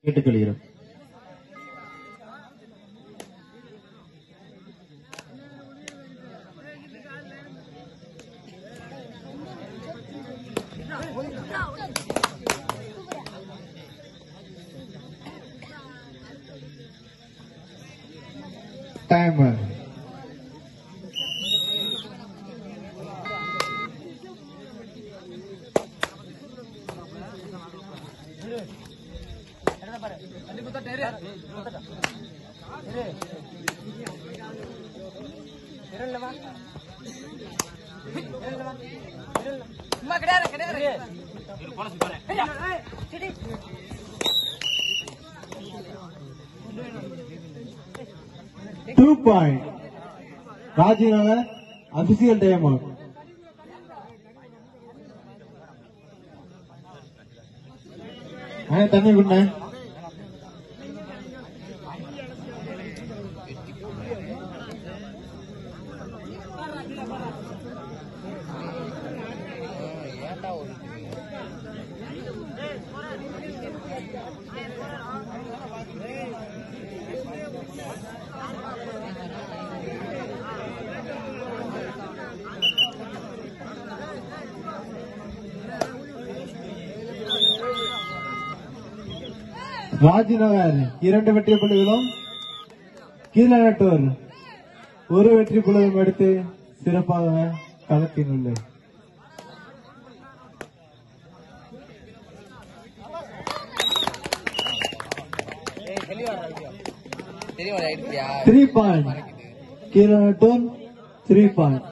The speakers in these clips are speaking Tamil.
கேட்டுக்கொள்கிறோம் timer two point Rajinagar official time out தண்ணி குண்ண ராஜிநகர் இரண்டு வெற்றி புள்ளிகளும் கீழநட்டூர் ஒரு வெற்றி புள்ளிகளும் எடுத்து சிறப்பாக களத்தில் உள்ளது தெரியும் ஆயிடுச்சியா three point Keelanattur three point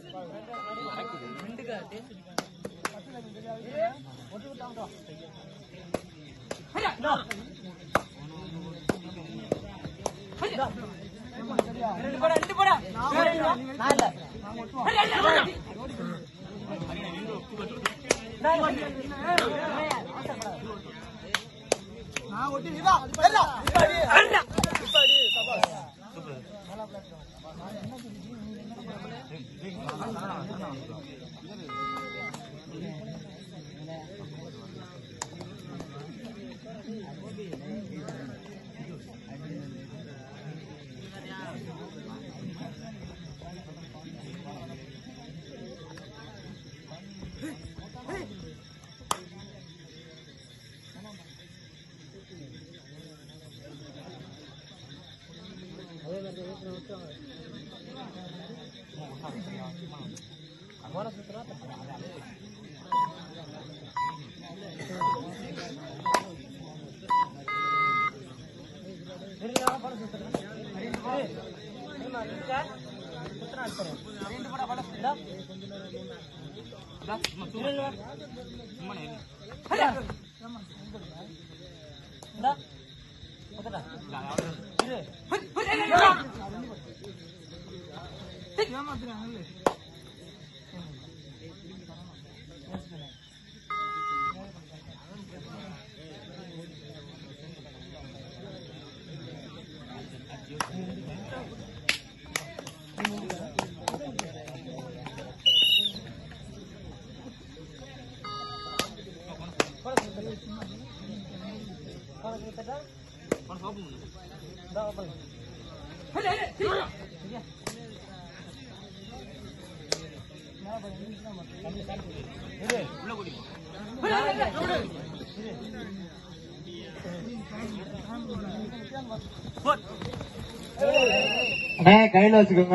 அண்ணே கையில வச்சுக்கோங்க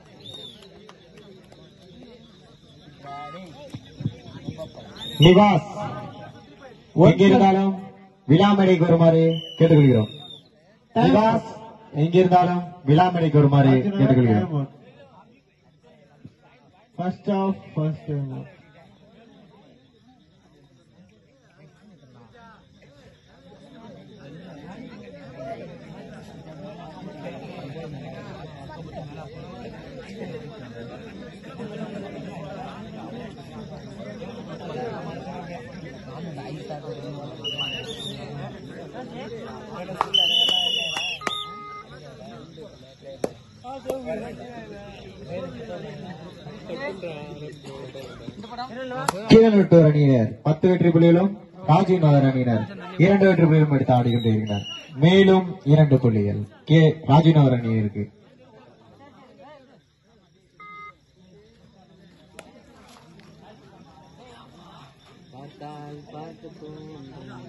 நிவாஸ் எங்க இருந்தாலும் விழாமணிக்கு வருமாறு கேட்டுக்கொள்கிறோம் நிவாஸ் எங்க இருந்தாலும் விழாமணிக்கு வருமாறு கேட்டுக்கொள்கிறோம் ஃபர்ஸ்ட் ஆஃப் ஃபர்ஸ்ட் கீழநட்டூர் அணியினர் பத்து வெற்றி புள்ளிகளும் ராஜீவ் நகர் அணியினர் இரண்டு வெற்றி புள்ளிகளும் எடுத்து ஆடிக்கொண்டே இருக்கிறார் மேலும் இரண்டு புள்ளிகள் கே ராஜினவர் அணியிற்கு பார்த்தால் பார்த்து போகும்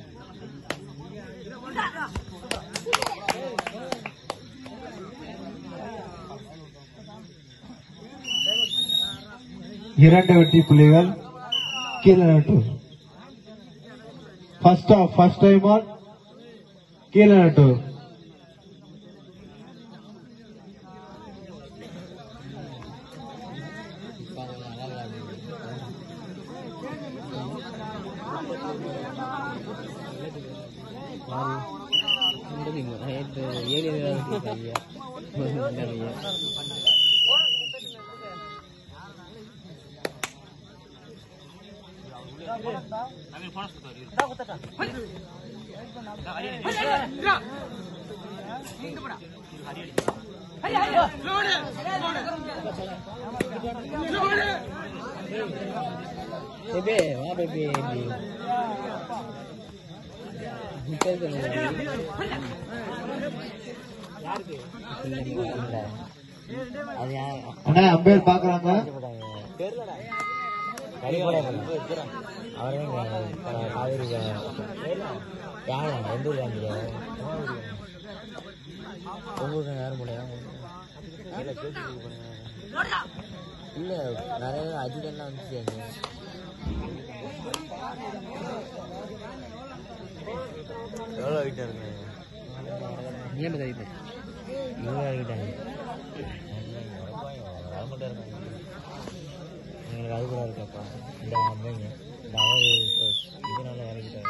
இரண்டு வெற்றி புள்ளிகள் கீழே நட்டு first half first time on கீழே நட்டு இப்ப அவங்க நல்லா விளையாடுது ஏழு ஏழு Bebe, வா bebe. பேர் சொல்லுங்க. இல்ல. அது யார் அண்ணா அம்பேர் பாக்குறாங்க இல்ல நிறைய அஜிடெல்லாம் வந்துச்சு அங்க எவ்வளோ ஆகிட்டே இருக்கு ஏன் கைது இவ்வளோ ஆகிட்டாங்க எங்களுக்கு அது கூட இருக்கப்பா இந்த அம்மைங்க இந்த அவர் இதனால இறங்கிட்டாங்க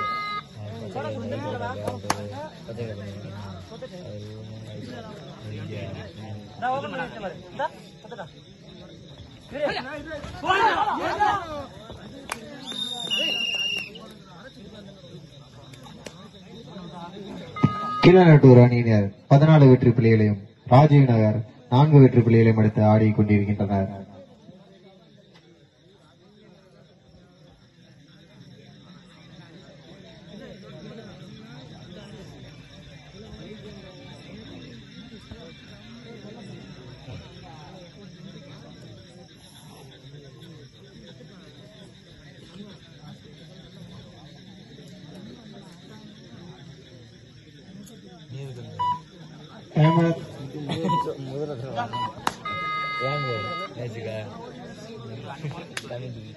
கீழநட்டூர் அணியினர் பதினாலு வெற்றி புள்ளிகளையும் ராஜீவ் நகர் நான்கு வெற்றி புள்ளிகளையும் எடுத்து ஆடிக் கொண்டிருக்கின்றனர் டைமர் ஏங்க நேச்சுக்கா தமிழ்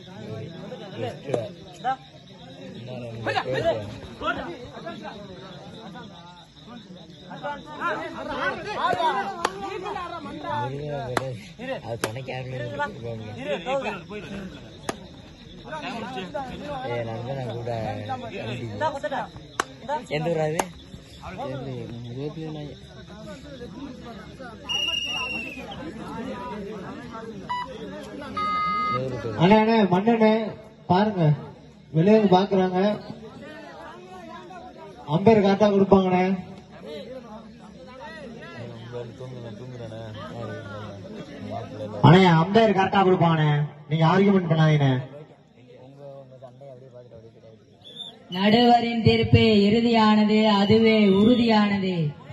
அது துணைக்காக ஏ நண்பன் கூட எந்த ஊர் அது இருபத்தி மூணு அண்ணே அண்ணே மண்ணண்ணே பாருங்க வெளியே வந்து பாக்குறாங்க அம்பேர் கரெக்டா கொடுப்பாங்கண்ணே அண்ணே அம்பேர் கரெக்டா கொடுப்பாங்கண்ணே நீங்க ஆர்குமெண்ட் பண்ணாதீங்கண்ணே நடுவரின் தீர்ப்பு இறுதியானது அதுவே உறுதியானது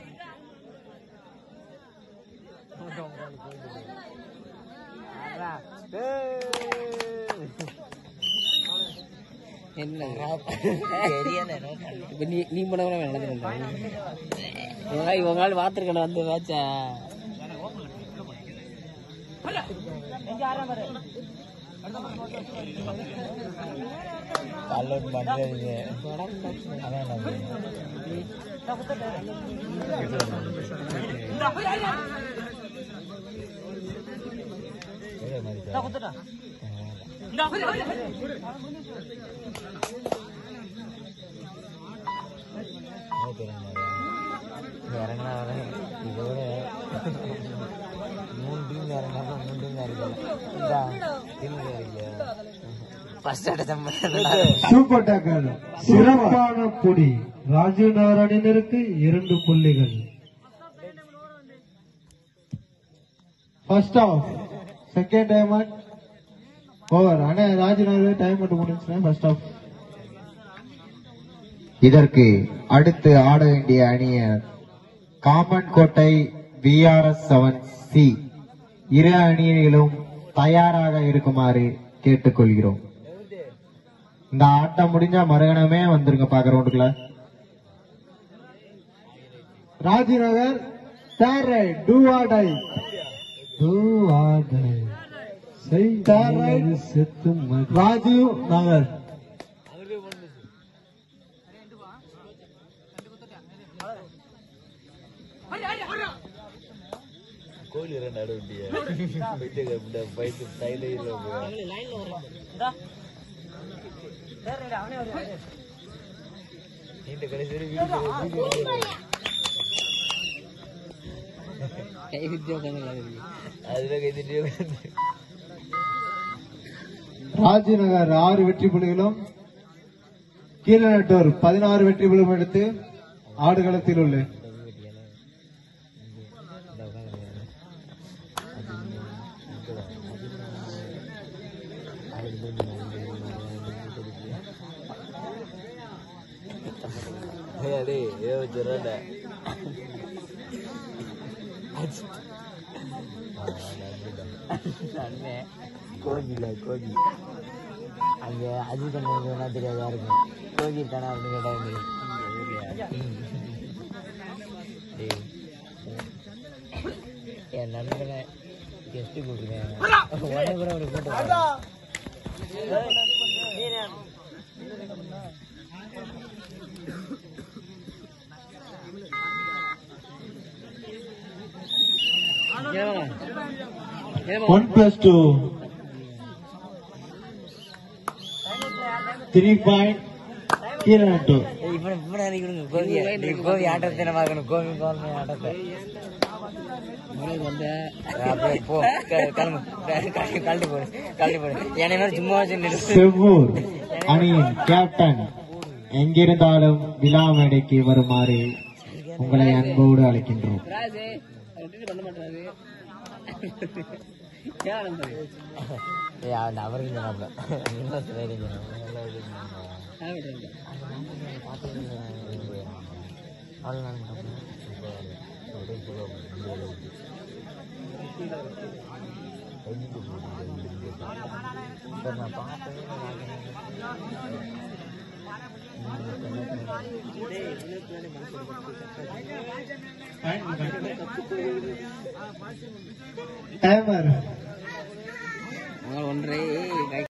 என்ன இப்ப நீ நீ பண்ண கூட நடந்துருந்தேன் இவங்க நாள் பார்த்துருக்கணும் வந்து மேட்சா டவுன்லோட் பண்ணுறது அதான் இறங்கினா இதோட மூணு டீம் இறங்கினா மூணு டீம் இறங்கல டீம் இறங்கல ஃபர்ஸ்ட் அடிச்ச சூப்பர் டேக்கர் சிறப்பான புடி ராஜீவ் நகர் அணியினருக்கு இரண்டு புள்ளிகள் first half second time and over அண்ணே ராஜீவ் நகர் டைம் மட்டும் முடிஞ்சுன்னா ஃபர்ஸ்ட் ஆஃப் இதற்கு அடுத்து ஆட வேண்டிய அணியர் Kaman Kottai VRS seven C இரு அணியிலும் தயாராக இருக்குமாறு கேட்டுக்கொள்கிறோம் இந்த ஆட்டம் முடிஞ்சா மறுகணமே வந்துருங்க பாக்க ரவுண்டுக்குள்ள Rajinagar their raid do or die do or die their raid Rajiv Nagar கோழி ரெண்டு அடுவண்டிய போயிட்டு பைக்கு டைல நீண்ட கடைசி வரை வீட்டுக்கு கை வித்தியா உட்காந்து அதுல கைதிட்டே உட்காந்து ராஜிநகர் ஆறு வெற்றி புள்ளிகளும் கீழநட்டூர் பதினாறு வெற்றி புள்ளிகளும் எடுத்து ஆடுகளத்தில் உள்ள டேய் ஏதோ வச்சுறாண்ட அண்ணன் கோகில கோகி அங்க அஜித் அண்ணன் வேணா தெரியாது யாருக்கும் கோகி தானே அப்படின்னு கேட்டாங்க டேய் என் நண்பனை கெஸ்ட் கூப்பிடுறேன் உடனே கூட ஒரு கூட்டு one plus two three point Keelanattur இப்ப இப்ப இறக்கி விடுங்க கோகி நீ கோகி ஆட்டத்தை நம்ம பார்க்கணும் கோவி கோவி ஆட்டத்தை அப்படியே போ க- கிளம்பு க- க- கழட்டி போடு கழட்டி போடு என்னை மாதிரி சும்மா வச்சு நிறுத்து செவ்வூர் அணியின் கேப்டன் எங்கிருந்தாலும் விழா மேடைக்கு வருமாறு உங்களை அன்போடு அழைக்கின்றோம் ஏய், அவன் அவருக்கு சொன்னாப்ல இன்னும் தைரியம் டைமர் ஒன்றே